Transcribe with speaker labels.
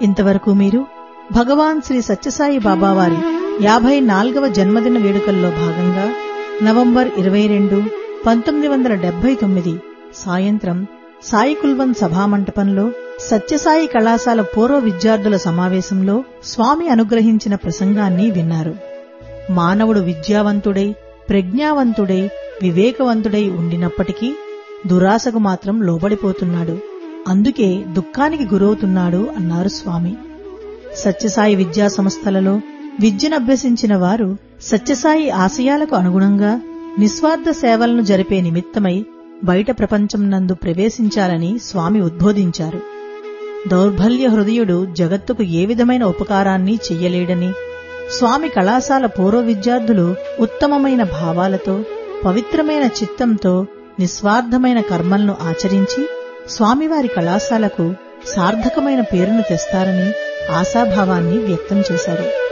Speaker 1: ఇంతవరకు మీరు భగవాన్ శ్రీ సత్యసాయి బాబా వారి యాభై నాలుగవ జన్మదిన వేడుకల్లో భాగంగా నవంబర్ ఇరవై రెండు పంతొమ్మిది వందల డెబ్బై తొమ్మిది సాయంత్రం సాయి కుల్వన్ సభామంటపంలో సత్యసాయి కళాశాల పూర్వ విద్యార్థుల సమావేశంలో స్వామి అనుగ్రహించిన ప్రసంగాన్ని విన్నారు మానవుడు విద్యావంతుడై ప్రజ్ఞావంతుడై వివేకవంతుడై ఉండినప్పటికీ దురాశకు మాత్రం లోబడిపోతున్నాడు అందుకే దుఃఖానికి గురవుతున్నాడు అన్నారు స్వామి సత్యసాయి విద్యా సంస్థలలో విద్యనభ్యసించిన వారు సత్యసాయి ఆశయాలకు అనుగుణంగా నిస్వార్థ సేవలను జరిపే నిమిత్తమై బయట ప్రపంచం నందు ప్రవేశించాలని స్వామి ఉద్బోధించారు దౌర్బల్య హృదయుడు జగత్తుకు ఏ విధమైన ఉపకారాన్ని చెయ్యలేడని స్వామి కళాశాల పూర్వ విద్యార్థులు ఉత్తమమైన భావాలతో పవిత్రమైన చిత్తంతో నిస్వార్థమైన కర్మలను ఆచరించి స్వామివారి కళాశాలకు సార్థకమైన పేరును తెస్తారని ఆశాభావాన్ని వ్యక్తం చేశారు